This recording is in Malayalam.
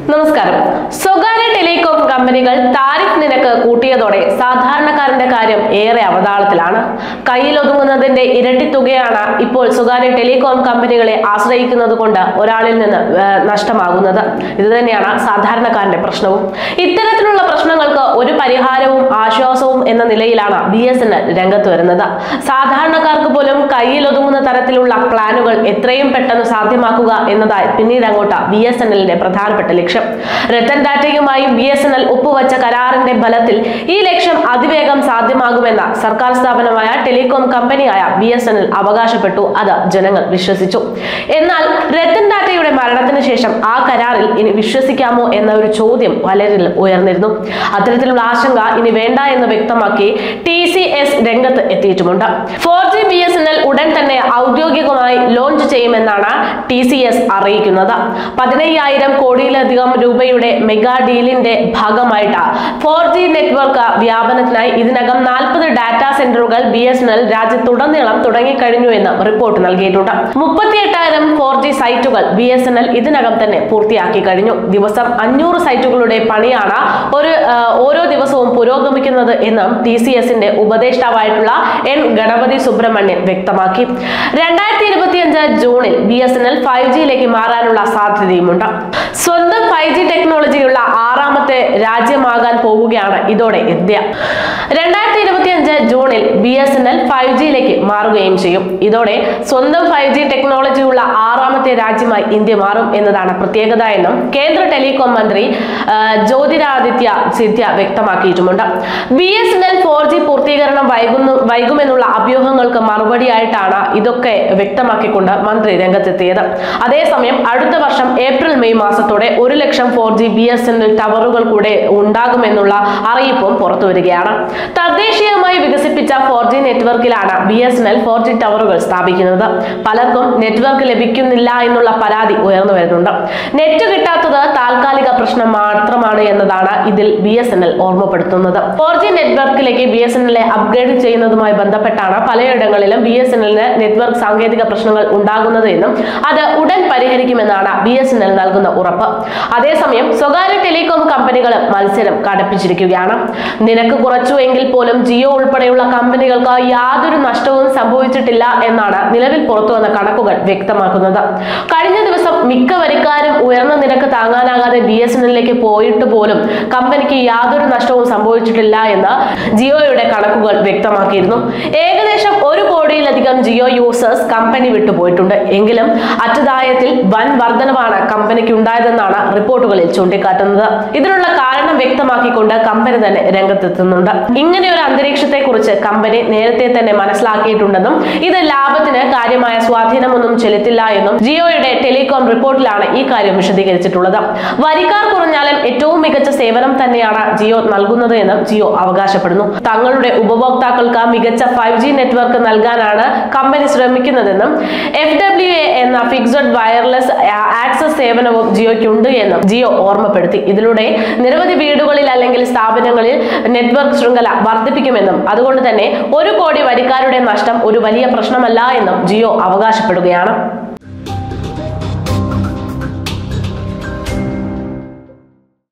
നമസ്കാരം സ്വകാര്യ ടെലികോം കമ്പനികൾ താരിഫ് നിരക്ക് കൂട്ടിയതോടെ സാധാരണക്കാരന്റെ കാര്യം ഏറെ അവതാളത്തിലാണ് കയ്യിലൊതുങ്ങുന്നതിന്റെ ഇരട്ടി തുകയാണ് ഇപ്പോൾ സ്വകാര്യ ടെലികോം കമ്പനികളെ ആശ്രയിക്കുന്നത് കൊണ്ട് ഒരാളിൽ നിന്ന് ഏർ, നഷ്ടമാകുന്നത് ഇത് തന്നെയാണ് സാധാരണക്കാരന്റെ പ്രശ്നവും ഇത്തരത്തിലുള്ള പ്രശ്നങ്ങൾക്ക് ഒരു പരിഹാരവും ആശ്വാസവും എന്ന നിലയിലാണ് ബി എസ് എൻ എൽ രംഗത്ത് വരുന്നത് സാധാരണക്കാർക്ക് പോലും കയ്യിലൊതുങ്ങുന്ന തരത്തിലുള്ള പ്ലാനുകൾ എത്രയും പെട്ടെന്ന് സാധ്യമാക്കുക എന്നതായി പിന്നീട് അങ്ങോട്ട് ബി എസ് എൻ എല്ലിന്റെ പ്രധാനപ്പെട്ട ലക്ഷ്യം രത്തൻ ടാറ്റയുമായി ബി എസ് എൻ എൽ ഒപ്പുവച്ച കരാറിന്റെ ബലത്തിൽ ഈ ലക്ഷ്യം അതിവേഗം സാധ്യമാകുമെന്ന സർക്കാർ സ്ഥാപനമായ ടെലികോം കമ്പനിയായ ബി എസ് എൻ എൽ അവകാശപ്പെട്ടു അത് ജനങ്ങൾ വിശ്വസിച്ചു എന്നാൽ രത്തൻ ടാറ്റയുടെ മരണത്തിന് ശേഷം ആ കരാറിൽ ഇനി വിശ്വസിക്കാമോ എന്ന ഒരു ചോദ്യം പലരിൽ ഉയർന്നിരുന്നു അത്തരത്തിലുള്ള ആശങ്ക ഇനി വേണ്ട എന്ന് വ്യക്തമാക്കി ടി സി എസ് രംഗത്ത് എത്തിയിട്ടുമുണ്ട് four G B S N L ഉടൻ തന്നെ ഔദ്യോഗികമായി ലോഞ്ച് ചെയ്യുമെന്നാണ് ടി സി എസ് അറിയിക്കുന്നത് പതിനയ്യായിരം കോടിയിലധികം രൂപയുടെ മെഗാ ഡീലിന്റെ ഭാഗമായിട്ട് ഫോർ ജി നെറ്റ്വർക്ക് വ്യാപനത്തിനായി ഇതിനകം നാൽപ്പത് ഡാറ്റാ സെന്ററുകൾ ബി എസ് എൻ എൽ രാജ്യത്തുടനീളം തുടങ്ങിക്കഴിഞ്ഞു എന്ന് റിപ്പോർട്ട് നൽകിയിട്ടുണ്ട് മുപ്പത്തിയെട്ടായിരം ഫോർ ജി സൈറ്റുകൾ ബി എസ് എൻ എൽ ഇതിനകം തന്നെ പൂർത്തിയാക്കി കഴിഞ്ഞു ദിവസം അഞ്ഞൂറ് സൈറ്റുകളുടെ പണിയാണ് ഒരു ആ, ഓരോ ദിവസവും പുരോഗമിക്കുന്നത് എന്നും ടി സി എസിന്റെ ഉപദേഷ്ടാവായിട്ടുള്ള എൻ ഗണപതി സുബ്രഹ്മണ്യൻ വ്യക്തമാക്കി രണ്ടായിരത്തി ഇരുപത്തിയഞ്ച് ജൂണിൽ B S N L five ജിയിലേക്ക് മാറാനുള്ള സാധ്യതയുമുണ്ട് സ്വന്തം ഫൈവ് ജി ടെക്നോളജിയുള്ള ആറാമത്തെ രാജ്യമാകാൻ പോവുകയാണ് ഇതോടെ ഇന്ത്യ രണ്ടായിരത്തി ഇരുപത്തിയഞ്ച് ജൂണിൽ B S N L five ജിയിലേക്ക് മാറുകയും ചെയ്യും ഇതോടെ സ്വന്തം ഫൈവ് ജി ടെക്നോളജിയുള്ള ആറാമത്തെ രാജ്യമായി ഇന്ത്യ മാറും എന്നതാണ് പ്രത്യേകത എന്നും കേന്ദ്ര ടെലികോം മന്ത്രി ആ, ജ്യോതിരാദിത്യ സിന്ധ്യ വ്യക്തമാക്കിയിട്ടുമുണ്ട് B S N L four G പൂർത്തീകരണം വൈകുന്നു വൈകുമെന്നുള്ള അഭ്യൂഹങ്ങൾക്ക് മറുപടിയായിട്ടാണ് ഇതൊക്കെ വ്യക്തമാക്കിക്കൊണ്ട് മന്ത്രി രംഗത്തെത്തിയത് അതേസമയം അടുത്ത വർഷം ഏപ്രിൽ മെയ് മാസത്തോടെ ഒരു ലക്ഷം four G B S N L ടവറുകൾ കൂടെ ഉണ്ടാകുമെന്നുള്ള അറിയിപ്പും പുറത്തു വരികയാണ് തദ്ദേശീയമായി വികസിപ്പിച്ച ഫോർ ജി നെറ്റ്വർക്കിലാണ് B S N L four G ടവറുകൾ സ്ഥാപിക്കുന്നത് പലർക്കും നെറ്റ്വർക്ക് ലഭിക്കുന്നില്ല എന്നുള്ള പരാതി ഉയർന്നു വരുന്നുണ്ട് നെറ്റ് കിട്ടാത്തത് താൽക്കാലിക പ്രശ്നം മാത്രമാണ് എന്നതാണ് ഇതിൽ ബി എസ് എൻ എൽ ഓർമ്മപ്പെടുത്തുന്നത് ഫോർ ജി നെറ്റ്വർക്കിലേക്ക് ബി എസ് എൻ എല്ലെ അപ്ഗ്രേഡ് ചെയ്യുന്നതുമായി ബന്ധപ്പെട്ടാണ് പലയിടങ്ങളിലും ബി എസ് എൻ എല്ലിന് നെറ്റ്വർക്ക് സാങ്കേതിക പ്രശ്നങ്ങൾ ഉണ്ടാകുന്നത് എന്നും അത് ഉടൻ പരിഹരിക്കുമെന്നാണ് ബി എസ് എൻ എൽ നൽകുന്ന ഉറപ്പ് അതേസമയം സ്വകാര്യ ടെലികോം കമ്പനികൾ മത്സരം കടുപ്പിച്ചിരിക്കുകയാണ് നിരക്ക് കുറച്ചു എങ്കിൽ പോലും ജിയോ ഉൾപ്പെടെയുള്ള കമ്പനികൾക്ക് യാതൊരു നഷ്ടവും സംഭവിച്ചിട്ടില്ല എന്നാണ് നിലവിൽ പുറത്തുവന്ന കണക്കുകൾ വ്യക്തമാക്കുന്നത് കഴിഞ്ഞ ദിവസം മിക്ക വരിക്കാരും ഉയർന്ന നിരക്ക് താങ്ങാനാകാതെ ബി എസ് എൻ എല്ലിലേക്ക് പോയിട്ട് പോലും കമ്പനിക്ക് യാതൊരു നഷ്ടവും സംഭവിച്ചിട്ടില്ല എന്ന് ജിയോയുടെ കണക്കുകൾ വ്യക്തമാക്കിയിരുന്നു ഏകദേശം ഒരു കോടിയിലധികം ജിയോ യൂസേഴ്സ് കമ്പനി വിട്ടുപോയിട്ടുണ്ട് എങ്കിലും അറ്റദായത്തിൽ വൻ വർധനവാണ് കമ്പനിക്ക് ഉണ്ടായതെന്നാണ് റിപ്പോർട്ടുകളിൽ ചൂണ്ടിക്കാട്ടുന്നത് ഇതിനുള്ള കാരണം വ്യക്തമാക്കിക്കൊണ്ട് കമ്പനി തന്നെ രംഗത്തെത്തുന്നുണ്ട് ഇങ്ങനെ ഒരു അന്തരീക്ഷത്തെ കുറിച്ച് കമ്പനി നേരത്തെ തന്നെ മനസ്സിലാക്കിയിട്ടുണ്ടെന്നും ഇത് ലാഭത്തിന് കാര്യമായ സ്വാധീനമൊന്നും ചെലുത്തില്ല എന്നും ജിയോയുടെ ടെലികോം റിപ്പോർട്ടിലാണ് ഈ കാര്യം വിശദീകരിച്ചിട്ടുള്ളത് വരിക്കാർ കുറഞ്ഞാലും ഏറ്റവും മികച്ച സേവനം തന്നെയാണ് ജിയോ നൽകുന്നത് എന്നും ജിയോ അവകാശപ്പെടുന്നു തങ്ങളുടെ ഉപഭോക്താക്കൾക്ക് മികച്ച ഫൈവ് ജി നെറ്റ്വർക്ക് നൽകാനാണ് കമ്പനി ശ്രമിക്കുന്നതെന്നും എഫ് ഡബ്ല്യു എ എന്ന ഫിക്സഡ് വയർലെസ് ആക്സസ് സേവനവും ജിയോയ്ക്കുണ്ട് എന്നും ജിയോ ഓർമ്മപ്പെടുത്തി ഇതിലൂടെ നിരവധി വീടുകളിൽ അല്ലെങ്കിൽ സ്ഥാപനങ്ങളിൽ നെറ്റ്വർക്ക് ശൃംഖല വർദ്ധിപ്പിക്കുമെന്നും അതുകൊണ്ട് തന്നെ ഒരു കോടി വരിക്കാരുടെ നഷ്ടം ഒരു വലിയ പ്രശ്നമല്ല എന്നും ജിയോ അവകാശപ്പെടുകയാണ്